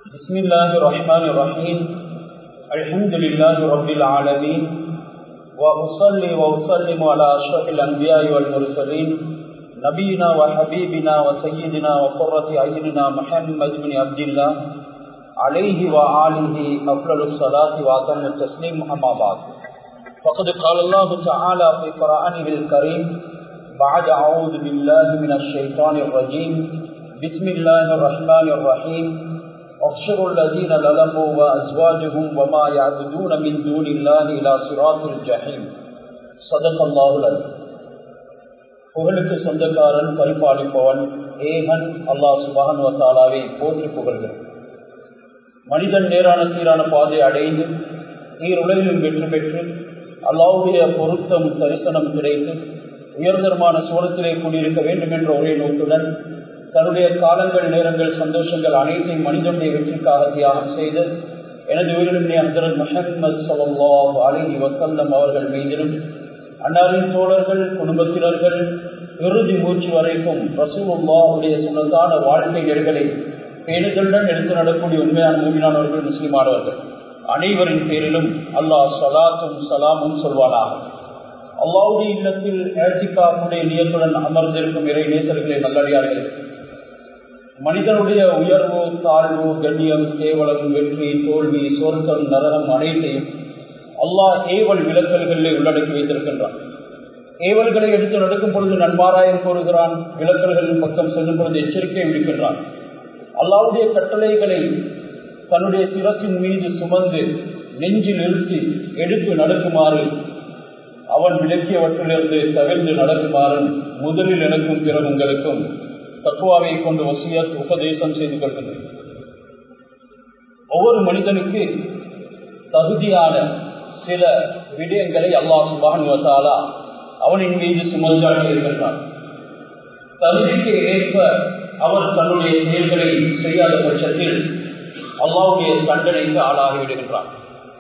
بسم الله الرحمن الرحيم الحمد لله رب العالمين وأصلي وأسلم على أشرف الأنبياء والمرسلين نبينا وحبيبنا وسيدنا وقرة عيننا محمد بن عبد الله عليه وآله أفضل الصلاة وأتم التسليم أما بعد فقد قال الله تعالى في قرآنه الكريم بعد أعوذ بالله من الشيطان الرجيم بسم الله الرحمن الرحيم احشروا الذين ظلموا وأزواجهم وما يعبدون من دون الله إلى صراط الجحيم صدق الله العظيم புகழுக்கு சொந்தக்காரன் பரிபாலிப்பவன் ஏகன் அல்லாஹ் சுபஹன் வத்தாலாவை போற்றி புகழ்கிறேன் மனிதன் நேரான சீரான பாதை அடைந்து நீருலகிலும் வெற்றி பெற்று அல்லாவுடைய பொருத்தம் தரிசனம் கிடைத்து உயர்தரமான சோழத்திலே கூடியிருக்க வேண்டும் என்ற ஒரே நோக்குடன் தன்னுடைய காலங்கள் நேரங்கள் சந்தோஷங்கள் அனைத்தையும் மனிதனுடைய வெற்றிக்காக தியாகம் செய்து எனது உயிரிழந்த அந்தரன் முஹம்மது சல்லாஹ் அலி வசல்லம் அவர்கள் மீதிலும் அன்னாரின் தோழர்கள் குடும்பத்தினர்கள் இறுதி மூச்சு வரைக்கும் ரசூலுல்லாவுடைய சுனத்தான வாழ்க்கை நெருகளை பேணுதலுடன் எடுத்து நடக்கூடிய உண்மையான மூமினானவர்கள் முஸ்லிமானவர்கள் அனைவரின் பேரிலும் அல்லாஹ் சலாத்தும் சலாமும் சொல்வானாக அல்லாவுடைய இல்லத்தில் ஏழ்ச்சிக்காவுடைய நியத்துடன் அமர்ந்திருக்கும் இறை நேசர்களை நல்லடியார்கள் மனிதனுடைய உயர்வு தாழ்வு கண்ணியம் கேவலம் வெற்றி தோல்வி சொர்க்கம் நரகம் அனைத்தையும் அல்லாஹ் ஏவல் விலக்கல்களில் உள்ளடக்கி வைத்திருக்கின்றான் ஏவல்களை எடுத்து நடக்கும் பொழுது நன்மாராயம் கூறுகிறான் விலக்கல்களின் பக்கம் செல்லும் பொழுது எச்சரிக்கை விடுக்கின்றான் அல்லாவுடைய கட்டளைகளை தன்னுடைய சிரசின் மீது சுமந்து நெஞ்சில் நிறுத்தி எடுத்து நடக்குமாறு அவன் விளக்கியவற்றிலிருந்து தவிர்த்து நடக்குமாறும் முதலில் எனக்கும் பிற உங்களுக்கும் தக்குவாவை கொண்டு வசியத் உபதேசம் செய்து கொள்கின்றேன் ஒவ்வொரு மனிதனுக்கு தகுதியான சில விடயங்களை அல்லாஹ் சுபானுவத்தாலா அவனின் மீது சுமந்தாட்டி இருக்கின்றான் தகுதிக்கு ஏற்ப அவர் தன்னுடைய செயல்களை செய்யாத பட்சத்தில் அல்லாவுடைய தண்டனைக்கு ஆளாகி விடுகின்றான்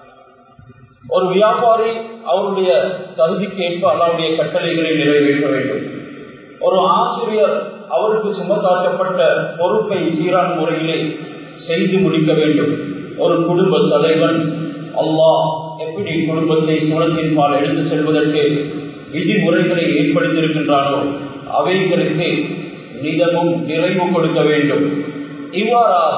ஒரு வியாபாரி அவருடைய தகுதிக்கு ஏற்ப அல்லாவுடைய கட்டளைகளை நிறைவேற்ற வேண்டும் ஒரு ஆசிரியர் அவருக்கு சுமத்தாட்டப்பட்ட பொறுப்பை சீரான முறையிலே செய்து முடிக்க வேண்டும் ஒரு குடும்ப தலைவன் அல்லாஹ் எப்படி குடும்பத்தை சுழத்தின் பால் எடுத்து செல்வதற்கு விதிமுறைகளை ஏற்படுத்தியிருக்கின்றானோ அவைகளுக்கு நிதமும் நிறைவு கொடுக்க வேண்டும் இவ்வாறாக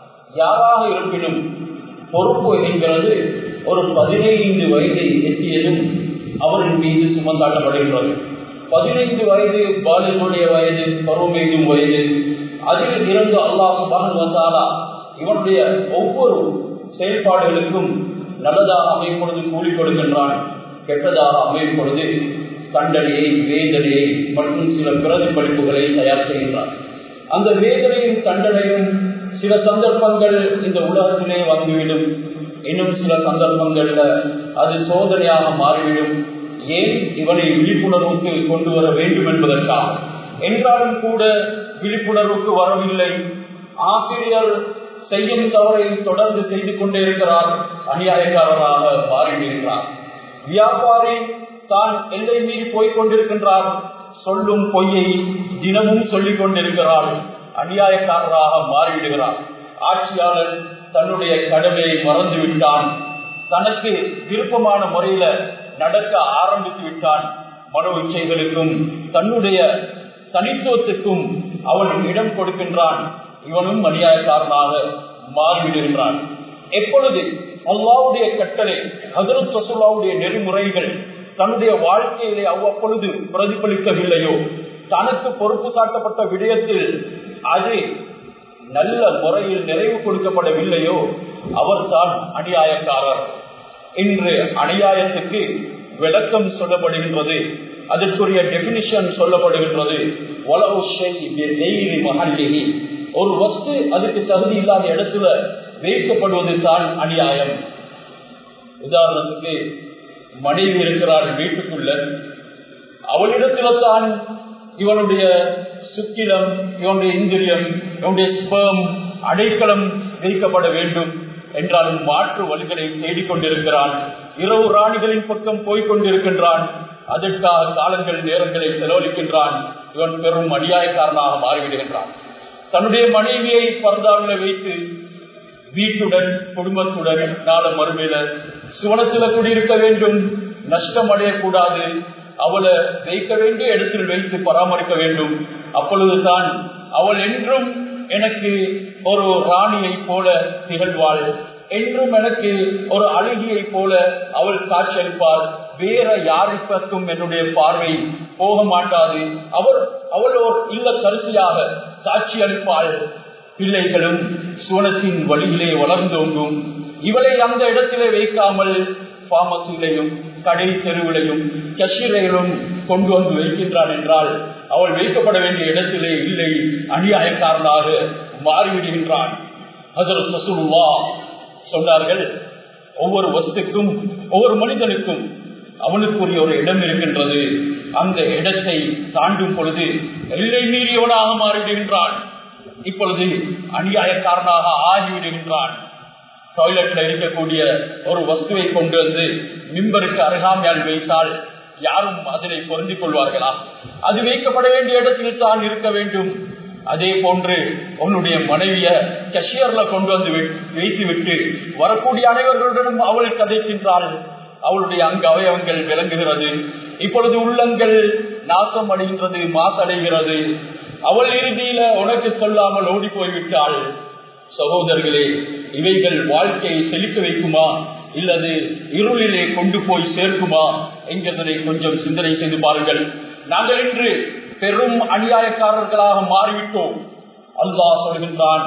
யாராக இருப்பினும் பொறுப்பு என்கிறது ஒரு பதினைந்து வயதை எட்டியதும் அவரின் மீது சுமந்தாட்டப்படுகின்றது பதினைந்து வயது பாலினுடைய வயது பருவமெய்தும் வயது அதில் இருந்து அல்லாஹ் சுபான் வந்தாலா இவனுடைய ஒவ்வொரு செயல்பாடுகளுக்கும் நல்லதாக அமையும் பொழுது கூலி கொடுக்கின்றான் கெட்டதாக அமையும் பொழுது தண்டனையை வேதனையை மற்றும் சில பிரதிபலிப்புகளை தயார் செய்கின்றான் அந்த வேதனையும் தண்டனையும் சில சந்தர்ப்பங்கள் இந்த உலகத்திலே வந்துவிடும் இன்னும் சில சந்தர்ப்பங்கள்ல அது சோதனையாக மாறிவிடும் ஏன் இவனை விழிப்புணர்வுக்கு கொண்டு வர வேண்டும் என்பதற்காக என்றாலும் கூட விழிப்புணர்வுக்கு வரவில்லை ஆசிரியர் செய்யும் தவறை தொடர்ந்து செய்து கொண்டே இருக்கிறார் அநியாயக்காரராக மாறிவிடுகிறார் வியாபாரி தான் எல்லை மீறி போய்கொண்டிருக்கின்றார் சொல்லும் பொய்யை தினமும் சொல்லிக் கொண்டிருக்கிறார் அநியாயக்காரராக மாறிவிடுகிறார் ஆட்சியாளர் தன்னுடைய கடமையை மறந்து விட்டான் தனக்கு விருப்பமான முறையில நடக்க ஆரம்பித்து விட்டான் மனோ இச்சைகளுக்கும் தன்னுடைய தனித்துவத்துக்கும் அவன் இடம் கொடுக்கின்றான் இவனும் அநியாயக்காரனாக மாறிவிடுகின்றான் எப்பொழுது அல்லாவுடைய கட்டளை ஹசரத் ரசுல்லாவுடைய நெறிமுறைகள் தன்னுடைய வாழ்க்கையிலே அவ்வப்பொழுது பிரதிபலிக்கவில்லையோ தனக்கு பொறுப்பு சாட்டப்பட்ட விடயத்தில் அது நல்ல முறையில் நிறைவு கொடுக்கப்படவில்லையோ அவர் தான் அநியாயக்காரர் இன்று அநியாயத்துக்கு விளக்கம் சொல்லப்படுகின்றது அதற்குரிய டெபினிஷன் சொல்லப்படுகின்றது ஒரு வஸ்து அதுக்கு தகுதி இல்லாத இடத்துல வைக்கப்படுவது தான் அநியாயம் உதாரணத்துக்கு மனைவி இருக்கிறார் வீட்டுக்குள்ள அவளிடத்துல தான் இவனுடைய சுக்கிலம் இவனுடைய இந்திரியம் இவனுடைய ஸ்பேம் அடைக்கலம் வைக்கப்பட வேண்டும் என்றாலும் மாற்று வழிகளை தேடிக்கொண்டிருக்கிறான் இரவு ராணிகளின் பக்கம் போய்கொண்டிருக்கின்றான் அதற்காக காலங்கள் நேரங்களை செலவழிக்கின்றான் இவன் பெரும் அநியாயக்காரனாக மாறிவிடுகின்றான் தன்னுடைய மனைவியை பர்தாவில வைத்து வீட்டுடன் குடும்பத்துடன் நாள மறுமையில சுவனத்துல குடியிருக்க வேண்டும் நஷ்டம் அடையக்கூடாது அவளை வைக்க வேண்டிய இடத்தில் வைத்து பராமரிக்க வேண்டும் அப்பொழுதுதான் அவள் என்றும் எனக்கு ஒரு ராணியை போல திகழ்வாள் என்றும் எனக்கு ஒரு அழகியை போல அவள் காட்சியளிப்பாள் வேற யாருக்கும் என்னுடைய பார்வை போக மாட்டாது அவர் அவள் ஒரு இல்ல கரிசியாக காட்சியளிப்பாள் பிள்ளைகளும் சுவனத்தின் வழியிலே வளர்ந்தோங்கும் இவளை அந்த இடத்திலே வைக்காமல் பாமசிலையும் கடை தெருவிலையும் கஷீரையிலும் கொண்டு வந்து வைக்கின்றான் என்றால் அவள் வைக்கப்பட வேண்டிய இடத்திலே இல்லை அநியாயக்காரனாக மாறிவிடுகின்றான் ஹசரத் ரசூலுல்லா சொன்னார்கள் ஒவ்வொரு வஸ்துக்கும் ஒவ்வொரு மனிதனுக்கும் அவனுக்குரிய ஒரு இடம் இருக்கின்றது அந்த இடத்தை தாண்டும் பொழுது எல்லை மீறியவனாக மாறிவிடுகின்றான் இப்பொழுது அநியாயக்காரனாக ஆகிவிடுகின்றான் டாய்லெட்ல இருக்கக்கூடிய ஒரு வஸ்துவை கொண்டு வந்து மிம்பருக்கு அருகாமையால் வைத்தால் யாரும் அதனை பொருந்திக் கொள்வார்களா அது வைக்கப்பட வேண்டிய இடத்தில் தான் இருக்க வேண்டும் அதே போன்று உன்னுடைய மனைவிய கஷியர்ல கொண்டு வந்து வைத்து விட்டு வரக்கூடிய அனைவர்களுடனும் அவள் கதைக்கின்றாள் அவளுடைய அங்கு அவயவங்கள் விளங்குகிறது இப்பொழுது உள்ளங்கள் நாசம் அடைகின்றது மாசடைகிறது அவள் இறுதியில உனக்கு சொல்லாமல் ஓடி போய்விட்டாள் சகோதரர்களே இவைகள் வாழ்க்கையை செழிக்க வைக்குமா இல்லது இருளிலே கொண்டு போய் சேர்க்குமா என்கிறதை கொஞ்சம் சிந்தனை செய்து பாருங்கள் நாங்கள் இன்று பெரும் அநியாயக்காரர்களாக மாறிவிட்டோம் அல்லாஹ் சொல்கின்றான்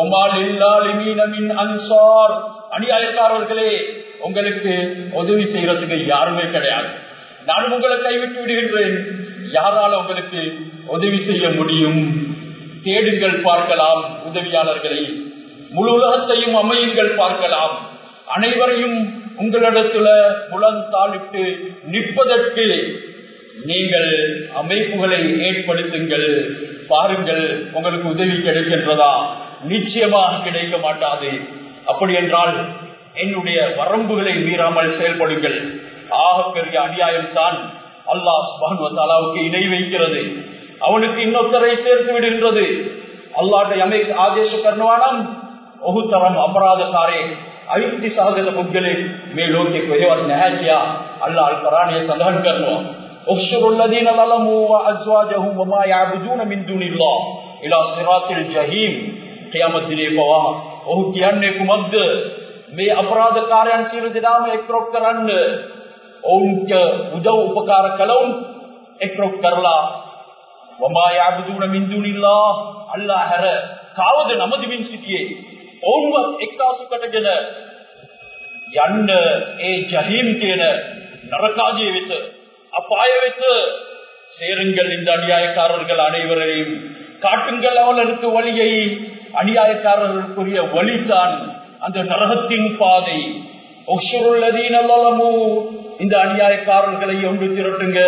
அன்சார் அநியாயக்காரர்களே உங்களுக்கு உதவி செய்யறதுக்கு யாருமே கிடையாது நானும் உங்களை கைவிட்டு விடுகின்றேன் யாரால உங்களுக்கு உதவி செய்ய முடியும் தேடுங்கள் பார்க்கலாம் உதவியாளர்களை முழு உலகத்தையும் அமையுங்கள் பார்க்கலாம் அனைவரையும் உங்களிடத்துல புலந்தாளிட்டு நிற்பதற்கு நீங்கள் அமைப்புகளை ஏற்படுத்துங்கள் பாருங்கள் உங்களுக்கு உதவி கிடைக்கின்றதா நிச்சயமாக கிடைக்க மாட்டாது அப்படி என்றால் என்னுடைய வரம்புகளை மீறாமல் செயல்படுங்கள் ஆக பெரிய அநியாயம் தான் அல்லாஹ் தாலாவுக்கு இணை வைக்கிறது அவனுக்கு இன்னொருத்தரை சேர்த்து விடுகின்றது අල්ලාට යමෙක් ආදේශ කරනවා නම් ඔහු තරම් අපරාධකාරයෙක් අයිති සහගත පුද්ගලෙක් මේ ලෝකෙ කොහෙවත් නැහැ කියා අල්ලා අල් කුරානයේ සඳහන් කරනවා احشروا الذين ظلموا وازواجهم وما يعبدون من دون الله الى صراط الجحيم قيامت දිනේ පවා ඔහු කියන්නේ කුමක්ද මේ අපරාධකාරයන් සියලු දෙනාම එක්රොක් කරන්න ඔවුන්ට උදව් උපකාර කළවුන් එක්රොක් කරලා وما يعبدون من دون الله අල්ලා හැර කාවද නමදිමින් සිටියේ ඔවුන්වත් එක්කාසු කටගෙන යන්න ඒ ජහීම් කියන நரகாதிய වෙත அப்பாய වෙත சேருங்கள் இந்த அநியாயக்காரர்கள் அனைவரையும் காட்டுங்கள் அவர்களுக்கு வழியை அநியாயக்காரர்களுக்குரிய வழிதான் அந்த நரகத்தின் பாதை இந்த அநியாயக்காரர்களை ஒன்று திரட்டுங்க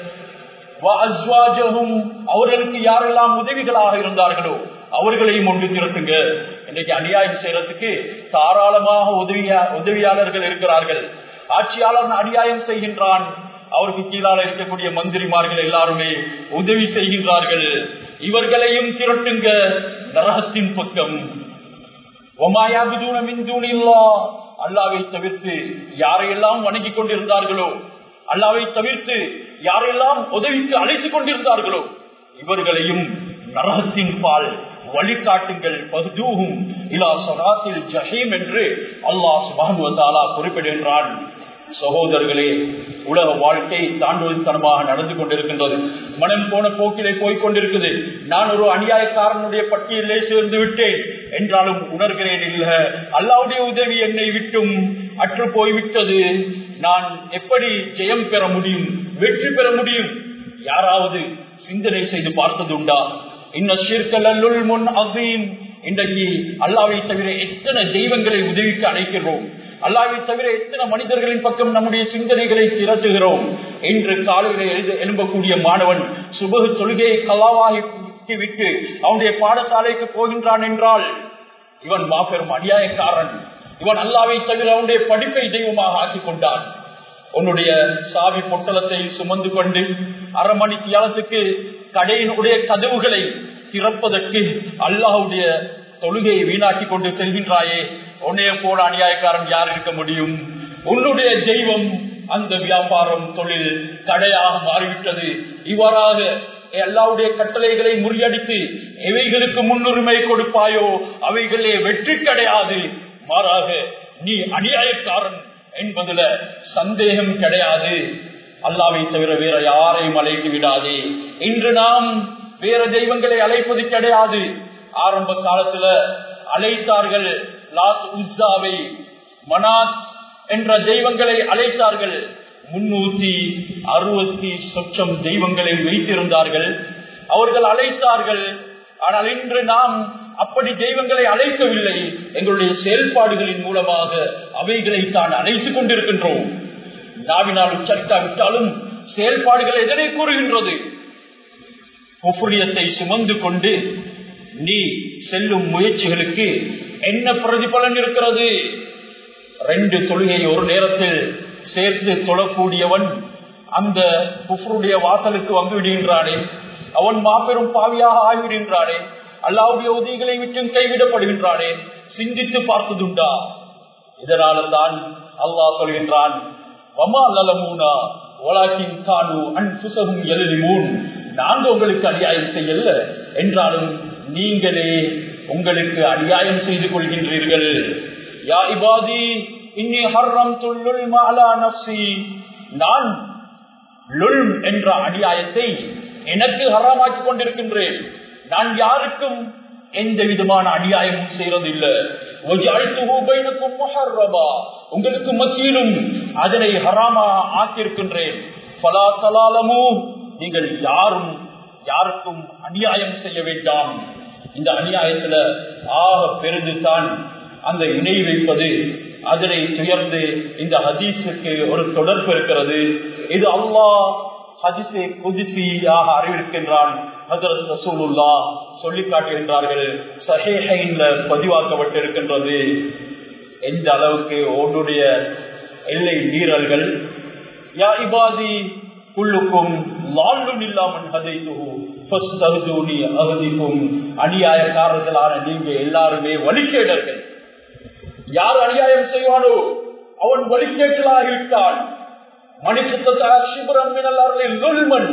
அவர்களுக்கு யாரெல்லாம் உதவிகளாக இருந்தார்களோ அவர்களையும் ஒன்று திரட்டுங்க இன்னைக்கு அநியாயம் செய்யறதுக்கு தாராளமாக உதவியா உதவியாளர்கள் இருக்கிறார்கள் ஆட்சியாளர் அநியாயம் செய்கின்றான் அவருக்கு கீழால இருக்கக்கூடிய மந்திரிமார்கள் எல்லாருமே உதவி செய்கின்றார்கள் இவர்களையும் திரட்டுங்க நரகத்தின் பக்கம் அல்லாவை தவிர்த்து யாரையெல்லாம் வணங்கிக் கொண்டிருந்தார்களோ அல்லாவை தவிர்த்து யாரெல்லாம் உதவிக்கு அழைத்துக் கொண்டிருந்தார்களோ இவர்களையும் நரகத்தின் பால் வழிகாட்டுங்கள் பகுதூகும் இலா சராத்தில் ஜஹீம் என்று அல்லாஹ் சுபானுவத்தாலா குறிப்பிடுகின்றான் சகோதரர்களே உலக வாழ்க்கை தாண்டுவதனமாக நடந்து கொண்டிருக்கின்றது மனம் போன போக்கிலே போய்கொண்டிருக்குது நான் ஒரு அநியாயக்காரனுடைய பட்டியலே சேர்ந்து விட்டேன் என்றாலும் உணர்கிறேன் இல்ல அல்லாவுடைய உதவி என்னை விட்டும் அற்று போய்விட்டது நான் எப்படி ஜெயம் பெற முடியும் வெற்றி பெற முடியும் யாராவது சிந்தனை செய்து பார்த்தது உண்டா இன்னும் முன் அசீம் இன்றைக்கு அல்லாவை தவிர எத்தனை தெய்வங்களை உதவிக்கு அழைக்கிறோம் அல்லாவை தவிர எத்தனை மனிதர்களின் பக்கம் நம்முடைய சிந்தனைகளை திரட்டுகிறோம் என்று காலையில எழுத எழும்பக்கூடிய மாணவன் சுபகு தொழுகையை கலாவாகி விட்டு அவனுடைய பாடசாலைக்கு போகின்றான் என்றால் இவன் மாபெரும் அநியாயக்காரன் இவன் அல்லாவை தவிர அவனுடைய படிப்பை தெய்வமாக ஆக்கிக் கொண்டான் உன்னுடைய சாவி பொட்டலத்தை சுமந்து கொண்டு அரை மணி தியாலத்துக்கு கடையினுடைய கதவுகளை திறப்பதற்கு அல்லாஹுடைய தொழுகையை வீணாக்கி கொண்டு செல்கின்றாயே உன்னைய போல அநியாயக்காரன் யார் இருக்க முடியும் உன்னுடைய தெய்வம் அந்த வியாபாரம் தொழில் கடையாக மாறிவிட்டது இவ்வாறாக எல்லாவுடைய கட்டளைகளை முறியடித்து எவைகளுக்கு முன்னுரிமை கொடுப்பாயோ அவைகளே வெற்றி கிடையாது மாறாக நீ அநியாயக்காரன் என்பதுல சந்தேகம் கிடையாது அல்லாவை தவிர வேற யாரையும் அழைத்து விடாதே இன்று நாம் வேற தெய்வங்களை அழைப்பது கிடையாது ஆரம்ப காலத்துல அழைத்தார்கள் லாத் உஸ்ஸாவை மனாத் என்ற தெய்வங்களை அழைத்தார்கள் முன்னூத்தி அறுபத்தி சொச்சம் தெய்வங்களை வைத்திருந்தார்கள் அவர்கள் அழைத்தார்கள் ஆனால் இன்று நாம் அப்படி தெய்வங்களை அழைக்கவில்லை எங்களுடைய செயல்பாடுகளின் மூலமாக அவைகளை தான் அழைத்துக் கொண்டிருக்கின்றோம் நாவினால் உச்சரிக்காவிட்டாலும் செயல்பாடுகள் எதனை கூறுகின்றது குஃபுரியத்தை சுமந்து கொண்டு நீ செல்லும் முயற்சிகளுக்கு என்ன பிரதிபலன் இருக்கிறது ரெண்டு தொழுகை ஒரு நேரத்தில் சேர்த்து தொழக்கூடியவன் அந்த குஃபருடைய வாசலுக்கு வந்து விடுகின்றானே அவன் மாபெரும் பாவியாக ஆகிவிடுகின்றானே அல்லாவுடைய உதவிகளை விட்டும் கைவிடப்படுகின்றானே சிந்தித்து பார்த்ததுண்டா இதனால தான் அல்லாஹ் சொல்கின்றான் வமா லலமூனா ஓலாக்கின் கானு அன்புசகும் எழுதிமூன் நாங்க உங்களுக்கு அநியாயம் செய்யல என்றாலும் நீங்களே உங்களுக்கு அநியாயம் செய்து கொள்கின்றீர்கள் யா இபாதி இன்னி ஹர்ரம் துல்லுல் மாலா நப்சி நான் லுல் என்ற அநியாயத்தை எனக்கு ஹராமாக்கி கொண்டிருக்கின்றேன் நான் யாருக்கும் எந்த விதமான அநியாயமும் செய்யறதில்லை உங்களுக்கு மத்தியிலும் அதனை ஹராமா ஆக்கியிருக்கின்றேன் பலா தலாலமோ நீங்கள் யாரும் யாருக்கும் அநியாயம் செய்ய வேண்டாம் இந்த அநியாயத்துல ஆக பெருந்து தான் அந்த இணை வைப்பது அதனை துயர்ந்து இந்த ஹதீஸுக்கு ஒரு தொடர்பு இருக்கிறது இது அல்லாஹ் ஹதிசை குதிசியாக அறிவிக்கின்றான் ஹசரத் ரசூலுல்லா சொல்லி காட்டுகின்றார்கள் சஹேஹைன்ல பதிவாக்கப்பட்டிருக்கின்றது எந்த அளவுக்கு உன்னுடைய எல்லை மீறல்கள் யா இபாதி குள்ளுக்கும் லால்லும் இல்லாமல் ஹதைத்துஹு அகதிக்கும் அநியாயக்காரர்களான நீங்க எல்லாருமே வழிகேடர்கள் யார் அநியாயம் செய்வானோ அவன் வழிகேட்டலாக இருக்கான் மணிக்கு சிபுரம் மினல் லுல்மன்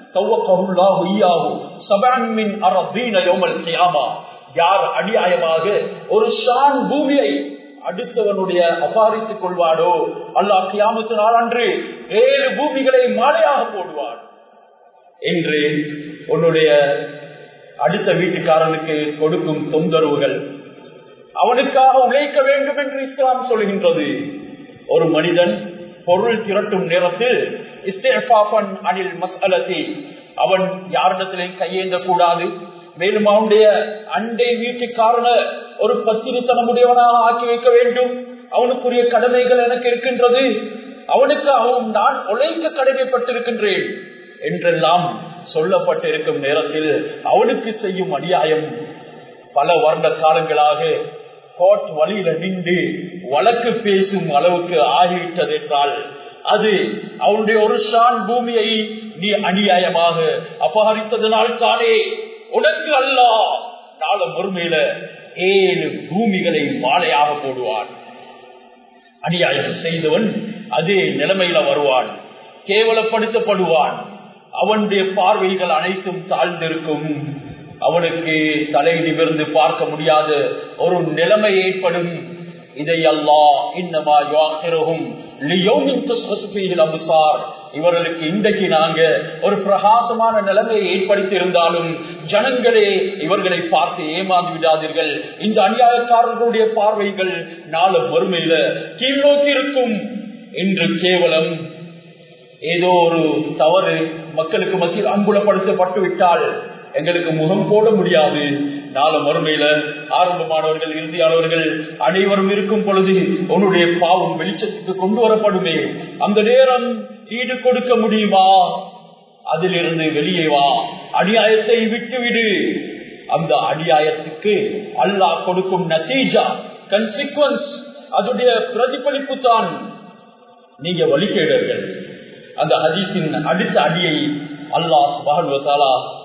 யார் அநியாயமாக ஒரு ஷான் பூமியை அடுத்தவனுடைய அபாரித்துக் கொள்வானோ அல்லாஹ் கியாமத்து நாளன்று ஏழு பூமிகளை மாலையாக போடுவான் என்று உன்னுடைய அடுத்த வீட்டுக்காரனுக்கு கொடுக்கும் தொந்தரவுகள் அவனுக்காக உழைக்க வேண்டும் என்று இஸ்லாம் சொல்கின்றது ஒரு மனிதன் பொருள் திரட்டும் நேரத்தில் அனில் மசலத்தி அவன் யாரிடத்திலே கையேந்த கூடாது மேலும் அவனுடைய அண்டை வீட்டுக்காரன ஒரு பத்திரித்தனமுடையவனாக ஆக்கி வைக்க வேண்டும் அவனுக்குரிய கடமைகள் எனக்கு இருக்கின்றது அவனுக்காகவும் நான் உழைக்க கடமைப்பட்டிருக்கின்றேன் என்றெல்லாம் சொல்லப்பட்டிருக்கும் நேரத்தில் அவனுக்கு செய்யும் அநியாயம் பல வருட காலங்களாக கோர்ட் வழியில நின்று வழக்கு பேசும் அளவுக்கு ஆகிவிட்டது என்றால் அது அவனுடைய ஒரு ஷான் பூமியை நீ அநியாயமாக அபகரித்ததனால் தானே உனக்கு அல்ல நாள மறுமையில ஏழு பூமிகளை மாலையாக போடுவான் அநியாயம் செய்தவன் அதே நிலைமையில வருவான் கேவலப்படுத்தப்படுவான் அவனுடைய பார்வைகள் அனைத்தும் தாழ்ந்திருக்கும் அவனுக்கு தலை நிமிர்ந்து பார்க்க முடியாத ஒரு நிலைமை ஏற்படும் இதை அல்லா இன்னமா யோகிரகும் இவர்களுக்கு இன்றைக்கு நாங்க ஒரு பிரகாசமான நிலைமையை ஏற்படுத்தி இருந்தாலும் ஜனங்களே இவர்களை பார்த்து ஏமாந்து விடாதீர்கள் இந்த அநியாயக்காரர்களுடைய பார்வைகள் நாள வறுமையில கீழ்நோக்கி இருக்கும் என்று கேவலம் ஏதோ ஒரு தவறு மக்களுக்கு மத்தியில் அங்குலப்படுத்தப்பட்டு விட்டால் எங்களுக்கு முகம் போட முடியாது நாள மறுமையில ஆரம்பமானவர்கள் இறுதியானவர்கள் அனைவரும் இருக்கும் பொழுது உன்னுடைய பாவம் வெளிச்சத்துக்கு கொண்டு வரப்படுமே அந்த நேரம் ஈடு கொடுக்க முடியுமா அதிலிருந்து வெளியே வா அநியாயத்தை விட்டுவிடு அந்த அநியாயத்துக்கு அல்லாஹ் கொடுக்கும் நத்தீஜா கன்சிக்வன்ஸ் அதனுடைய பிரதிபலிப்பு தான் நீங்க வழிகேடர்கள் அந்த ஹதீஸின் அடுத்த அடியை அல்லாஹ் சுபானுவத்தாலா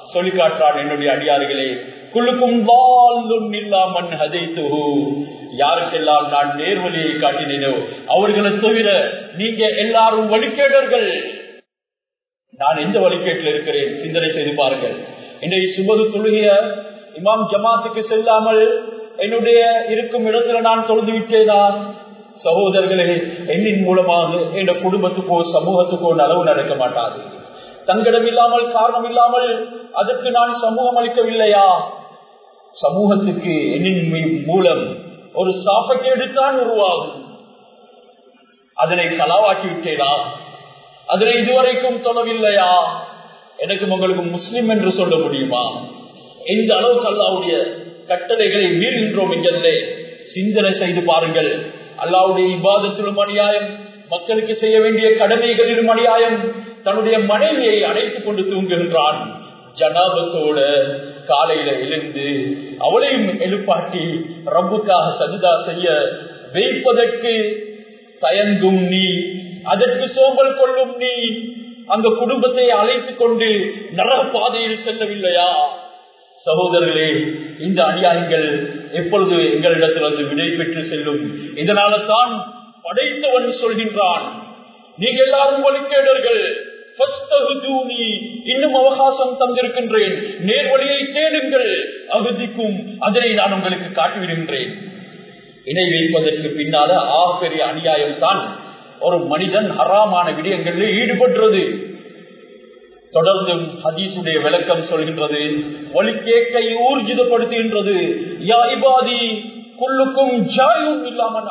சொல்லி காட்டுறான் என்னுடைய அடியார்களே குழுக்கும் வாழும் இல்லாமன் ஹதைத்துஹு யாருக்கெல்லாம் நான் நேர்வழியை காட்டினேனோ அவர்களை தவிர நீங்க எல்லாரும் வழிகேடர்கள் நான் எந்த வழிகேட்டில் இருக்கிறேன் சிந்தனை செய்து பாருங்கள் இன்றைய சுபது தொழுகிய இமாம் ஜமாத்துக்கு செல்லாமல் என்னுடைய இருக்கும் இடத்துல நான் தொழுது விட்டேனா சகோதரர்களே என்னின் மூலமாக என் குடும்பத்துக்கோ சமூகத்துக்கோ நலவு நடக்க மாட்டாது தங்கிடம் இல்லாமல் காரணம் இல்லாமல் அதற்கு நான் சமூகம் அளிக்கவில்லையா சமூகத்துக்கு என்னின் மூலம் ஒரு சாபக்கேடு தான் உருவாகும் அதனை கலாவாக்கி விட்டேனா அதனை இதுவரைக்கும் சொல்லவில்லையா எனக்கு உங்களுக்கு முஸ்லிம் என்று சொல்ல முடியுமா எந்த அளவுக்கு அல்லாவுடைய கட்டளைகளை மீறுகின்றோம் என்கிறதே சிந்தனை செய்து பாருங்கள் அல்லாவுடைய இபாதத்திலும் அநியாயம் மக்களுக்கு செய்ய வேண்டிய கடமைகளிலும் அநியாயம் தன்னுடைய மனைவியை அணைத்துக் கொண்டு தூங்குகின்றான் ஜனாபத்தோட காலையில எழுந்து அவளையும் எழுப்பாட்டி ரப்புக்காக சஜிதா செய்ய வைப்பதற்கு தயங்கும் நீ அதற்கு சோம்பல் கொள்ளும் நீ அந்த குடும்பத்தை அழைத்துக் கொண்டு நரக பாதையில் செல்லவில்லையா சகோதரர்களே இந்த அநியாயங்கள் எப்பொழுது எங்களிடத்தில் வந்து விடை பெற்று செல்லும் இதனால தான் படைத்தவன் சொல்கின்றான் நீங்க எல்லாரும் வழிகேடர்கள் இன்னும் அவகாசம் தந்திருக்கின்றேன் நேர்வழியை தேடுங்கள் அகதிக்கும் அதனை நான் உங்களுக்கு காட்டிவிடுகின்றேன் இணை வைப்பதற்கு பின்னால ஆ பெரிய அநியாயம் தான் ஒரு மனிதன் ஹராமான விடயங்களில் ஈடுபடுறது தொடர்ந்து ஹதீசுடைய விளக்கம் சொல்கின்றது ஒலிக்கேக்கை ஊர்ஜிதப்படுத்துகின்றது யா இபாதி குள்ளுக்கும் ஜாயும் இல்லாமல்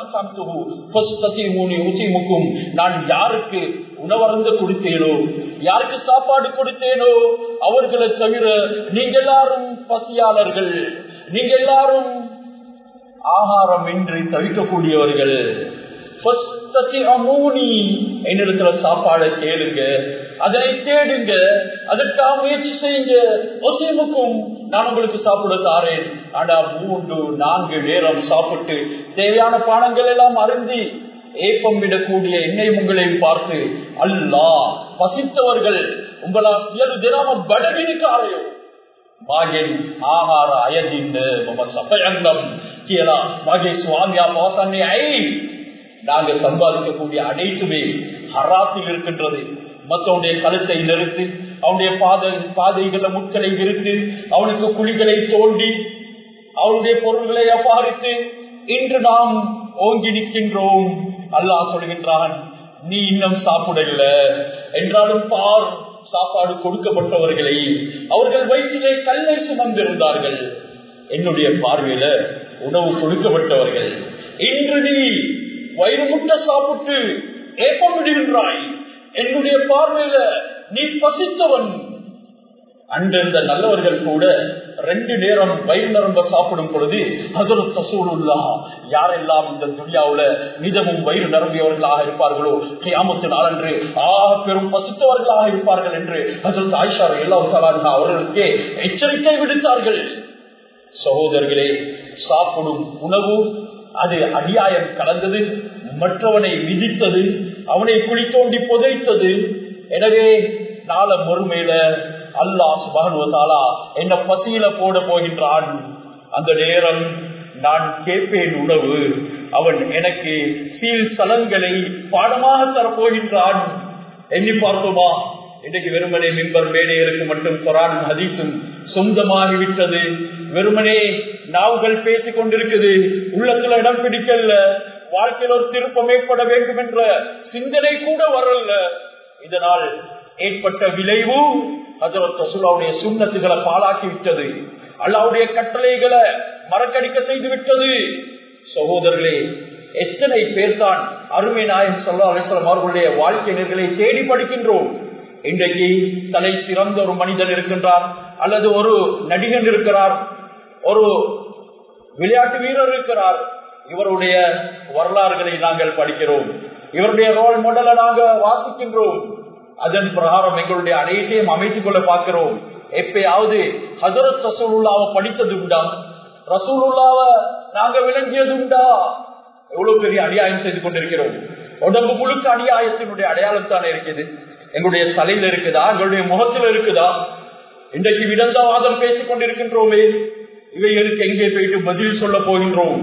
நான் யாருக்கு உணவருந்த கொடுத்தேனோ யாருக்கு சாப்பாடு கொடுத்தேனோ அவர்களை தவிர நீங்க எல்லாரும் பசியாளர்கள் நீங்க எல்லாரும் ஆகாரம் இன்றி தவிக்கக்கூடியவர்கள் என்னிடத்துல சாப்பாடை கேளுங்க அதனை தேடுங்க அதற்காக முயற்சி செய்யுங்க ஒத்தைமுக்கும் நான் உங்களுக்கு சாப்பிட தாரேன் ஆனா மூன்று நான்கு நேரம் சாப்பிட்டு தேவையான பானங்கள் எல்லாம் அருந்தி ஏப்பம் விடக்கூடிய எண்ணெய் உங்களையும் பார்த்து அல்லா பசித்தவர்கள் உங்களா சியரு தினம படகினிக்காரையோ ಮಾಗೆನ್ ಆಹಾರ ಅಯದಿಂದ ಮಮ ಸಪಯಂಗಂ கீழா மாகே சுவாமியா பாசாமி ஐ நாங்க சம்பாதிக்கக்கூடிய அனைத்துமே ஹராத்தில் இருக்கின்றது மற்றவனுடைய கழுத்தை நிறுத்து அவனுடைய பாதை பாதைகளை முட்களை விரித்து அவனுக்கு குழிகளை தோண்டி அவனுடைய பொருள்களை அபாரித்து இன்று நாம் ஓங்கி நிற்கின்றோம் அல்லாஹ் சொல்கின்றான் நீ இன்னும் சாப்பிடல என்றாலும் பார் சாப்பாடு கொடுக்கப்பட்டவர்களை அவர்கள் வயிற்றிலே கல்லை சுமந்திருந்தார்கள் என்னுடைய பார்வையில உணவு கொடுக்கப்பட்டவர்கள் இன்று நீ வயிறு முட்ட சாப்பிட்டு ஏப்பம் விடுகின்றாய் என்னுடைய பார்வையில நீ பசித்தவன் அன்றிருந்த நல்லவர்கள் கூட ரெண்டு நேரம் வயிறு நரம்ப சாப்பிடும் பொழுது ஹசரத் தசூலுல்லா யாரெல்லாம் இந்த துனியாவுல மிதமும் வயிறு நிரம்பியவர்களாக இருப்பார்களோ கியாமத்து நாளன்று ஆக பெரும் பசித்தவர்களாக இருப்பார்கள் என்று ஹசரத் ஆயிஷா எல்லா அவர்களுக்கே எச்சரிக்கை விடுத்தார்கள் சகோதரர்களே சாப்பிடும் உணவு அது அநியாயம் கலந்தது மற்றவனை விதித்தது அவனை குழி தோண்டி புதைத்தது எனவே நாள பொறுமையில அல்லா சுபானுவத்தாலா என்ன பசியில போட போகின்றான் அந்த நேரம் நான் கேட்பேன் உணவு அவன் எனக்கு சீல் சலன்களை பாடமாக தரப்போகின்றான் எண்ணி பார்ப்போமா இன்னைக்கு வெறுமனே மின்பர் மேடையருக்கு மட்டும் குரானும் ஹதீஸும் சொந்தமாகிவிட்டது வெறுமனே நாவுகள் பேசிக் கொண்டிருக்குது உள்ளத்துல இடம் பிடிக்கல வாழ்க்கையில் ஒரு திருப்பம் ஏற்பட வேண்டும் என்ற சிந்தனை கூட வரல இதனால் ஏற்பட்ட விளைவு ஹசரத் ரசூலாவுடைய சுண்ணத்துகளை பாலாக்கி விட்டது அல்லாவுடைய கட்டளைகளை மறக்கடிக்க செய்து விட்டது சகோதரர்களே எத்தனை பேர் தான் அருமை நாயன் சொல்லா அலிஸ்லாம் அவர்களுடைய வாழ்க்கை நிலைகளை தேடி படிக்கின்றோம் இன்றைக்கு தலை சிறந்த ஒரு மனிதன் இருக்கின்றார் அல்லது ஒரு நடிகன் இருக்கிறார் ஒரு விளையாட்டு வீரர் இருக்கிறார் இவருடைய வரலாறுகளை நாங்கள் படிக்கிறோம் இவருடைய ரோல் மாடலை நாங்கள் வாசிக்கின்றோம் அதன் பிரகாரம் எங்களுடைய அனைத்தையும் அமைத்துக் கொள்ள பார்க்கிறோம் எப்பயாவது ஹசரத் ரசூலுல்லாவை படித்தது உண்டா ரசூலுல்லாவை நாங்க விளங்கியது உண்டா எவ்வளவு பெரிய அநியாயம் செய்து கொண்டிருக்கிறோம் உடம்பு முழுக்க அநியாயத்தினுடைய அடையாளம் தானே இருக்குது எங்களுடைய தலையில இருக்குதா எங்களுடைய முகத்துல இருக்குதா இன்றைக்கு விடந்தவாதம் பேசிக் கொண்டிருக்கின்றோமே இவைகளுக்கு எங்கே போயிட்டு பதில் சொல்ல போகின்றோம்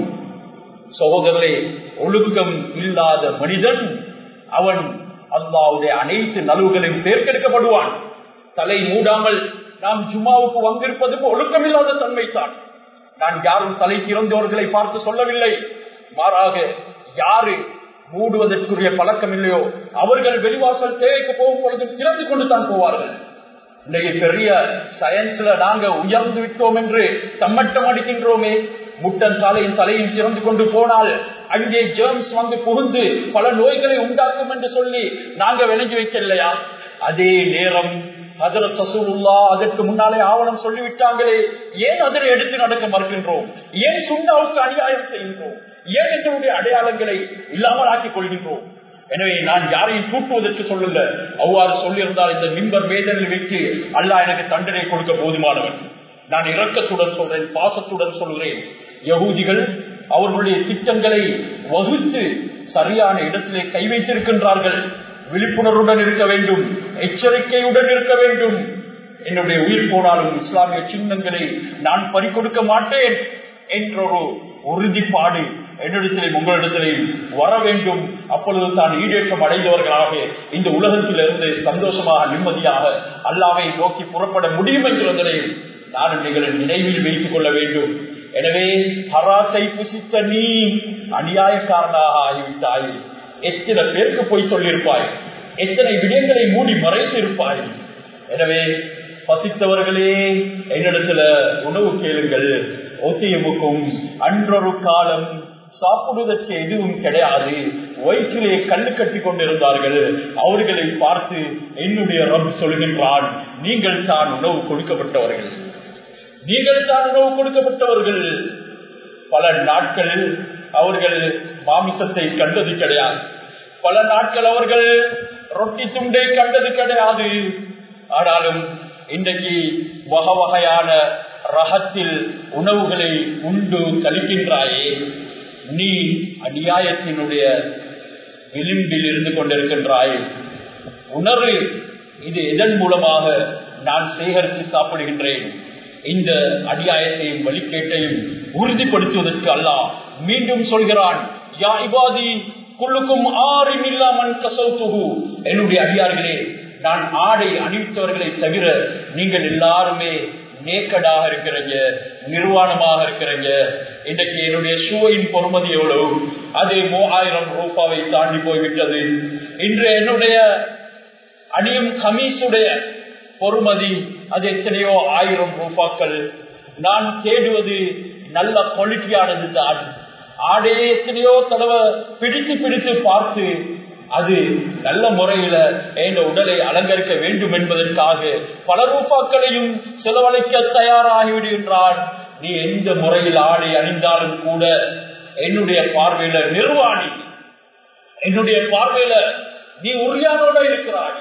சகோதரே ஒழுக்கம் இல்லாத மனிதன் அவன் அல்லாவுடைய அனைத்து நலவுகளையும் தேர்ந்தெடுக்கப்படுவான் தலை மூடாமல் நாம் ஜும்மாவுக்கு வந்திருப்பது ஒழுக்கம் இல்லாத தன்மை தான் நான் யாரும் தலை திறந்தவர்களை பார்த்து சொல்லவில்லை மாறாக யாரு மூடுவதற்குரிய பழக்கம் இல்லையோ அவர்கள் வெளிவாசல் தேவைக்கு போகும் பொழுது திறந்து கொண்டு தான் போவார்கள் இன்றைக்கு பெரிய சயின்ஸ்ல நாங்க உயர்ந்து விட்டோம் என்று தம்மட்டம் அடிக்கின்றோமே முட்டன் காலையின் தலையும் திறந்து கொண்டு போனால் அங்கே ஜேர்ம்ஸ் வந்து புகுந்து பல நோய்களை உண்டாக்கும் என்று சொல்லி நாங்க விளங்கி வைக்கலையா அதே நேரம் ஹசரத் சசூலுல்லா அதற்கு முன்னாலே ஆவணம் சொல்லிவிட்டாங்களே ஏன் அதனை எடுத்து நடக்க மறுக்கின்றோம் ஏன் சுண்டாவுக்கு அநியாயம் செய்கின்றோம் ஏன் எங்களுடைய அடையாளங்களை இல்லாமல் ஆக்கிக் கொள்கின்றோம் எனவே நான் யாரையும் தூட்டுவதற்கு சொல்லல அவ்வாறு சொல்லியிருந்தால் இந்த மின்பர் வேதனை வைத்து அல்லாஹ் எனக்கு தண்டனை கொடுக்க போதுமானவன் நான் இரக்கத்துடன் சொல்றேன் பாசத்துடன் சொல்கிறேன் யகூதிகள் அவர்களுடைய திட்டங்களை வகுத்து சரியான இடத்திலே கை வைத்திருக்கின்றார்கள் விழிப்புணர்வுடன் இருக்க வேண்டும் எச்சரிக்கையுடன் இருக்க வேண்டும் என்னுடைய உயிர் போனாலும் இஸ்லாமிய சின்னங்களை நான் பறிக்கொடுக்க மாட்டேன் என்றொரு உறுதிப்பாடு என்னிடத்திலே உங்களிடத்திலே வர வேண்டும் அப்பொழுது தான் ஈடேற்றம் அடைந்தவர்களாக இந்த உலகத்திலிருந்து சந்தோஷமாக நிம்மதியாக அல்லாவை நோக்கி புறப்பட முடியும் என்கிறதை நான் நீங்கள் நினைவில் வைத்துக் கொள்ள வேண்டும் எனவே ஹராத்தை புசித்த நீ அநியாயக்காரனாக ஆகிவிட்டாய் எத்தனை பேருக்கு போய் சொல்லியிருப்பாய் எத்தனை விடயங்களை மூடி மறைத்து இருப்பாய் எனவே பசித்தவர்களே என்னிடத்துல உணவு கேளுங்கள் ஒத்தியமுக்கும் அன்றொரு காலம் சாப்பிடுவதற்கு எதுவும் கிடையாது வயிற்றிலே கல்லு கட்டி கொண்டிருந்தார்கள் அவர்களை பார்த்து என்னுடைய ரப் சொல்கின்றான் நீங்கள் தான் உணவு கொடுக்கப்பட்டவர்கள் நீங்கள் தான் உணவு கொடுக்கப்பட்டவர்கள் பல நாட்கள் அவர்கள் மாமிசத்தை கண்டது கிடையாது பல நாட்கள் அவர்கள் ரொட்டி துண்டை கண்டது கிடையாது ஆனாலும் இன்றைக்கு வகை வகையான ரகத்தில் உணவுகளை உண்டு கழிக்கின்றாயே நீ அநியாயத்தினுடைய விளிம்பில் இருந்து கொண்டிருக்கின்றாய் உணர்வு இது எதன் மூலமாக நான் சேகரித்து சாப்பிடுகின்றேன் இந்த அநியாயத்தையும் வழிகேட்டையும் உறுதிப்படுத்துவதற்கு அல்லாஹ் மீண்டும் சொல்கிறான் யா இபாதி குள்ளுக்கும் ஆறும் இல்லாமல் கசௌத்துகு என்னுடைய அடியார்களே நான் ஆடை அணிவித்தவர்களை தவிர நீங்கள் எல்லாருமே நேக்கடாக இருக்கிறீங்க நிர்வாணமாக இருக்கிறீங்க இன்றைக்கு என்னுடைய ஷூவின் பொறுமதி எவ்வளவு அது மூவாயிரம் ரூபாவை தாண்டி போய்விட்டது இன்று என்னுடைய அணியும் கமீஸுடைய பொறுமதி அது எத்தனையோ ஆயிரம் ரூபாக்கள் நான் தேடுவது நல்ல குவாலிட்டியானது தான் ஆடையை எத்தனையோ தடவை பிடித்து பிடித்து பார்த்து அது நல்ல முறையில என் உடலை அலங்கரிக்க வேண்டும் என்பதற்காக பல ரூபாக்களையும் செலவழிக்க தயாராகிவிடுகின்றான் நீ எந்த முறையில் ஆடை அணிந்தாலும் கூட என்னுடைய பார்வையில நிர்வாணி என்னுடைய பார்வையில நீ உரியானோட இருக்கிறாய்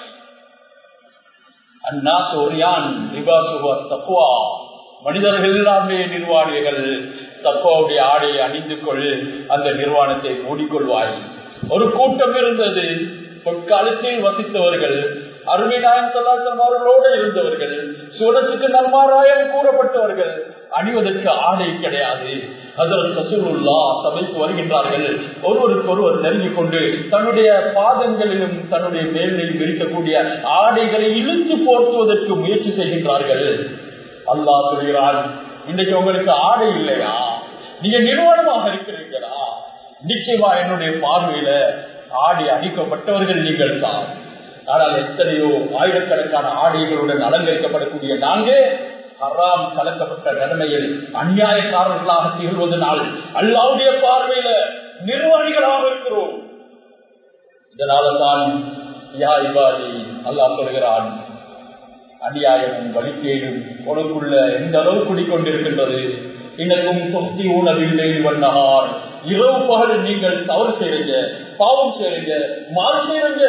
அண்ணா சோரியான் தக்குவா மனிதர்கள் எல்லாமே நிர்வாணிகள் தக்குவாவுடைய ஆடையை அணிந்து கொள் அந்த நிர்வாணத்தை மூடிக்கொள்வாய் ஒரு கூட்டம் இருந்தது பொற்காலத்தில் வசித்தவர்கள் அருமைநாயன் சல்லாசம் அவர்களோடு இருந்தவர்கள் சூரத்துக்கு நன்மாராயம் கூறப்பட்டவர்கள் அணிவதற்கு ஆடை கிடையாது அதற்கு சசூருல்லா சபைக்கு வருகின்றார்கள் ஒருவருக்கு ஒருவர் நெருங்கிக் கொண்டு தன்னுடைய பாதங்களிலும் தன்னுடைய மேலில் இருக்கக்கூடிய ஆடைகளை இழுத்து போர்த்துவதற்கு முயற்சி செய்கின்றார்கள் அல்லாஹ் சொல்கிறான் இன்றைக்கு உங்களுக்கு ஆடை இல்லையா நீங்க நிறுவனமாக இருக்கிறீர்களா நிச்சயமா என்னுடைய பார்வையில ஆடை அணிக்கப்பட்டவர்கள் நீங்கள் தான் ஆனால் எத்தனையோ ஆயிரக்கணக்கான ஆடைகளுடன் அலங்கரிக்கப்படக்கூடிய நாங்கள் ஹராம் கலக்கப்பட்ட நிலைமையில் அநியாயக்காரர்களாக திகழ்வதனால் அல்லாவுடைய பார்வையில நிர்வாணிகளாக இருக்கிறோம் இதனால தான் யா இபாதி அல்லாஹ் சொல்கிறான் அநியாயமும் வழிகேடும் உனக்குள்ள எந்த அளவு குடிக்கொண்டிருக்கின்றது இன்னக்கும் தொத்தி உணவில்லை வண்ணார் இரவு பகல் நீங்கள் தவறு செய்றீங்க பாவம் செய்றீங்க மாறு செய்றீங்க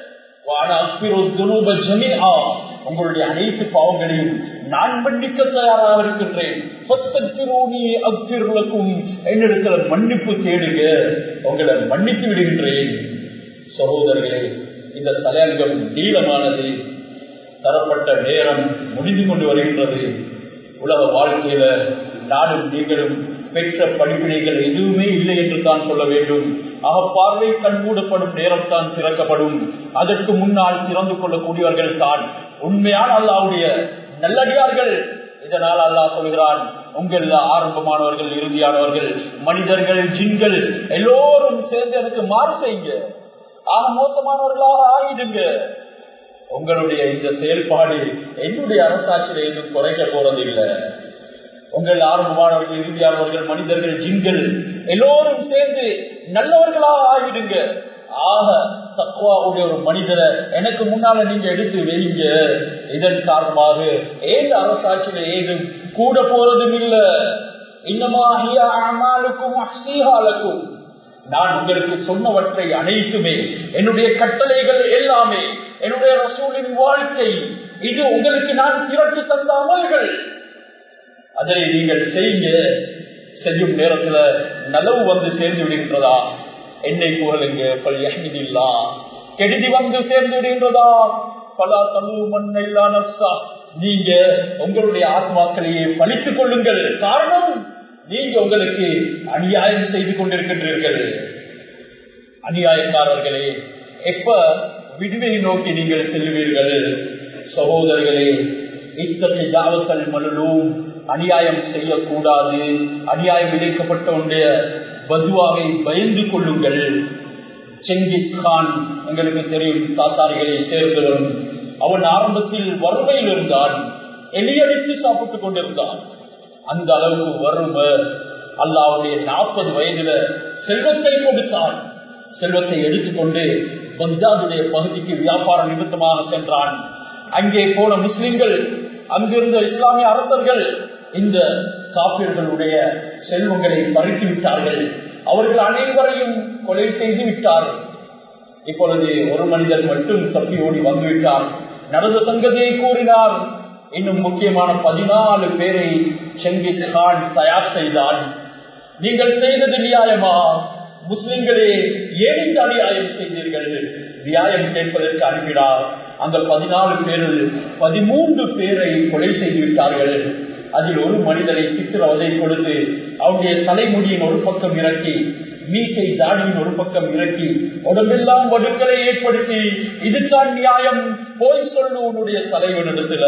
உங்களுடைய அனைத்து பாவங்களையும் நான் மன்னிக்க தயாராக இருக்கின்றேன் என்னிடத்துல மன்னிப்பு தேடுங்க உங்களை மன்னித்து விடுகின்றேன் சகோதரர்களே இந்த தலையங்கம் நீளமானது தரப்பட்ட நேரம் முடிந்து கொண்டு வருகின்றது உலக வாழ்க்கையில நானும் நீங்களும் பெற்ற படிப்பினைகள் எதுவுமே இல்லை என்று தான் சொல்ல வேண்டும் ஆக பார்வை கண் மூடப்படும் நேரம் தான் திறக்கப்படும் அதற்கு முன்னால் திறந்து கொள்ளக்கூடியவர்கள் தான் உண்மையான அல்லாவுடைய நல்லடியார்கள் இதனால் அல்லாஹ் சொல்கிறான் உங்கள் ஆரம்பமானவர்கள் இறுதியானவர்கள் மனிதர்கள் ஜின்கள் எல்லோரும் சேர்ந்து எனக்கு மாறு செய்யுங்க ஆக மோசமானவர்களாக ஆகிடுங்க உங்களுடைய இந்த செயல்பாடு என்னுடைய அரசாட்சியில எதுவும் குறைக்க போறதில்லை உங்கள் ஆரம்பமானவர்கள் இறுதியானவர்கள் மனிதர்கள் ஜின்கள் எல்லோரும் சேர்ந்து நல்லவர்களாக ஆகிடுங்க ஆக தக்குவாவுடைய ஒரு மனிதரை எனக்கு முன்னால நீங்க எடுத்து வைங்க இதன் காரணமாக ஏது அரசாட்சியில ஏதும் கூட போறதும் இல்ல இன்னமாகிய அமாலுக்கும் அசீகாலுக்கும் நான் உங்களுக்கு சொன்னவற்றை அனைத்துமே என்னுடைய கட்டளைகள் எல்லாமே என்னுடைய ரசூலின் வாழ்க்கை இது உங்களுக்கு நான் திரட்டி தந்த அமல்கள் அதனை நீங்கள் செய்யுங்க செய்யும் நேரத்துல நலவு வந்து சேர்ந்து விடுகின்றதா என்னை புகழுங்க பல் யஹ்மிதில்லா கெடுதி வந்து சேர்ந்து விடுகின்றதா பல தமிழ் மண்ணெல்லாம் நீங்க உங்களுடைய ஆத்மாக்களையே பழித்துக் கொள்ளுங்கள் காரணம் நீங்க உங்களுக்கு அநியாயம் செய்து கொண்டிருக்கின்றீர்கள் அநியாயக்காரர்களே எப்ப விடுவை நோக்கி நீங்கள் செல்லுவீர்கள் சகோதரர்களே இத்தகைய ஜாவத்தல் மலலும் அநியாயம் செய்யக்கூடாது அநியாயம் விளைக்கப்பட்டவனுடைய பதுவாவை பயந்து கொள்ளுங்கள் செங்கிஸ் கான் எங்களுக்கு தெரியும் தாத்தாரிகளை சேர்ந்தவரும் அவன் ஆரம்பத்தில் வறுமையில் இருந்தான் எலியடித்து சாப்பிட்டுக் கொண்டிருந்தான் அந்த அளவுக்கு வறுமை அல்லாவுடைய நாற்பது வயதுல செல்வத்தை கொடுத்தான் செல்வத்தை எடுத்துக்கொண்டு பஞ்சாதுடைய பகுதிக்கு வியாபார நிமித்தமாக சென்றான் அங்கே போன முஸ்லிம்கள் அங்கிருந்த இஸ்லாமிய அரசர்கள் இந்த காப்பீர்களுடைய செல்வங்களை பறித்து விட்டார்கள் அவர்கள் அனைவரையும் கொலை செய்து விட்டார்கள் இப்பொழுது ஒரு மனிதர் மட்டும் தப்பி ஓடி வந்துவிட்டார் நடந்த சங்கதியை கூறினார் இன்னும் முக்கியமான பதினாலு பேரை செங்கிஸ் கான் தயார் செய்தான் நீங்கள் செய்தது நியாயமா முஸ்லிம்களே ஏன் இந்த அநியாயம் செய்தீர்கள் நியாயம் கேட்பதற்கு அனுப்பினார் அந்த பதினாலு பேரில் பதிமூன்று பேரை கொலை செய்து விட்டார்கள் அதில் ஒரு மனிதரை சித்திரவதை கொடுத்து அவருடைய தலைமுடியின் ஒரு பக்கம் இறக்கி மீசை தாடியின் ஒரு பக்கம் இறக்கி உடம்பெல்லாம் வடுக்களை ஏற்படுத்தி இதுதான் நியாயம் போய் சொல்லு உன்னுடைய தலைவனிடத்துல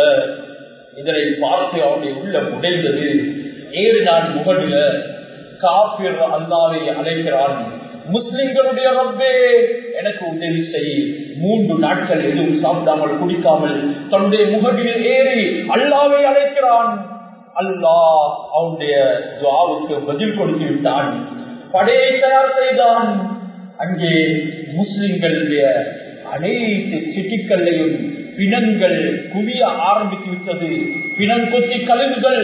இதனை பார்த்து அவனுடைய உள்ள உடைந்தது ஏழு நாள் முகடில காபிர் அல்லாவை அழைக்கிறான் முஸ்லிம்களுடைய ரப்பே எனக்கு உதவி செய் மூன்று நாட்கள் எதுவும் சாப்பிடாமல் குடிக்காமல் தன்னுடைய முகடில் ஏறி அல்லாவை அழைக்கிறான் அல்லாஹ் அவனுடைய துவாவுக்கு பதில் கொடுத்து விட்டான் படையை தயார் செய்தான் அங்கே முஸ்லிம்களுடைய அனைத்து சிட்டிக்கல்லையும் பிணங்கள் குவிய ஆரம்பித்து விட்டது பிணங்கொத்தி கழிவுகள்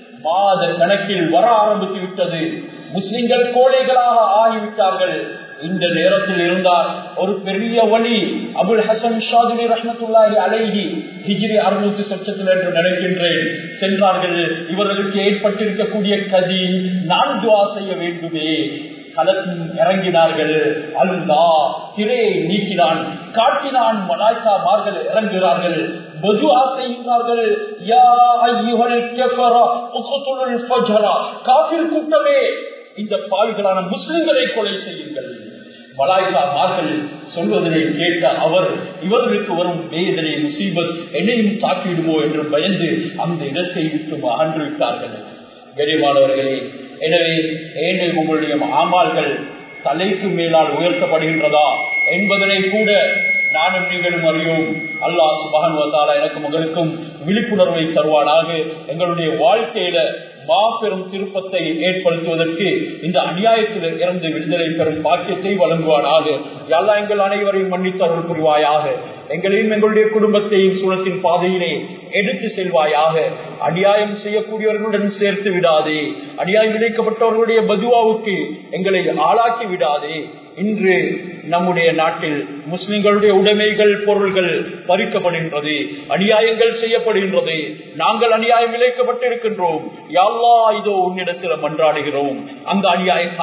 மாத கணக்கில் வர ஆரம்பித்து விட்டது முஸ்லிம்கள் கோழைகளாக ஆகிவிட்டார்கள் இந்த நேரத்தில் இருந்தார் ஒரு பெரிய வழி அபுல் ஹசன் ஷாதுலி ரஹமத்துல்லாஹி அலைஹி ஹிஜ்ரி அறுநூத்தி சொச்சத்தில் என்று நினைக்கின்றேன் சென்றார்கள் இவர்களுக்கு ஏற்பட்டிருக்கக்கூடிய கதி நான் துவா செய்ய வேண்டுமே களத்தில் இறங்கினார்கள் அல்லா திரையை நீக்கினான் காட்டினான் மலாய்க்காமார்கள் இறங்குகிறார்கள் பதுவா செய்கிறார்கள் யா ஐயுகள் கெஃபரா உசுத்துல் ஃபஜரா காஃபிர் கூட்டமே இந்த பாவிகளான முஸ்லிம்களை கொலை செய்யுங்கள் மலாய்க்காமார்கள் சொல்வதனை கேட்ட அவர் இவர்களுக்கு வரும் வேதனை முசீபத் என்னையும் தாக்கிவிடுமோ என்று பயந்து அந்த இடத்தை விட்டு அகன்று விட்டார்கள் கரிமானவர்களே எனவே ஏழை உங்களுடைய ஆமால்கள் தலைக்கு மேலால் உயர்த்தப்படுகின்றதா என்பதனை கூட நானும் நீங்களும் அறியோம் அல்லாஹ் சுபகன்வத்தாலா எனக்கும் உங்களுக்கும் விழிப்புணர்வை தருவானாக எங்களுடைய வாழ்க்கையில மாபெரும் திருப்பத்தை ஏற்படுத்துவதற்கு இந்த அநியாயத்தில் இறந்து விடுதலை பெறும் பாக்கியத்தை வழங்குவானாக எல்லா எங்கள் அனைவரையும் மன்னித்தவர்கள் புரிவாயாக எங்களையும் எங்களுடைய குடும்பத்தையும் சூழத்தின் பாதையிலே எடுத்து செல்வாயாக அநியாயம் செய்யக்கூடியவர்களுடன் சேர்த்து விடாதே அநியாயம் விளைக்கப்பட்டவர்களுடைய பதுவாவுக்கு எங்களை ஆளாக்கி விடாதே இன்று நம்முடைய நாட்டில் முஸ்லிம்களுடைய உடைமைகள் பொருள்கள் பறிக்கப்படுகின்றது அநியாயங்கள் செய்யப்படுகின்றது நாங்கள் அநியாயம் விளைக்கப்பட்டிருக்கின்றோம் யாழ்லா இதோ உன்னிடத்தில் மன்றாடுகிறோம் அந்த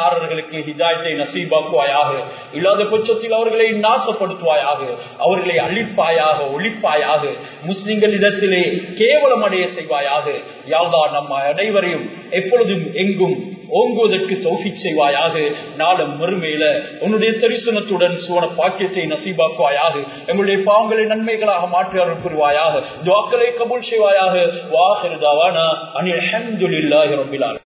அநியாயக்காரர்களுக்கு ஹிதாயத்தை நசீபாக்குவாயாக இல்லாத பட்சத்தில் அவர்களை நாசப்படுத்துவாயாக அவர்களை அழி அழிப்பாயாக ஒழிப்பாயாக முஸ்லிம்கள் இடத்திலே கேவலம் அடைய செய்வாயாக யாழ்லா நம்ம அனைவரையும் எப்பொழுதும் எங்கும் ஓங்குவதற்கு தௌஃபிக் செய்வாயாக நாளும் மறுமையில உன்னுடைய தரிசனத்துடன் சுவன பாக்கியத்தை நசீபாக்குவாயாக எங்களுடைய பாவங்களை நன்மைகளாக மாற்றி அருள் புரிவாயாக துவாக்களை கபூல் செய்வாயாக வாஹிருதாவானா அனில் அஹமதுல்லாஹி ரபிலால்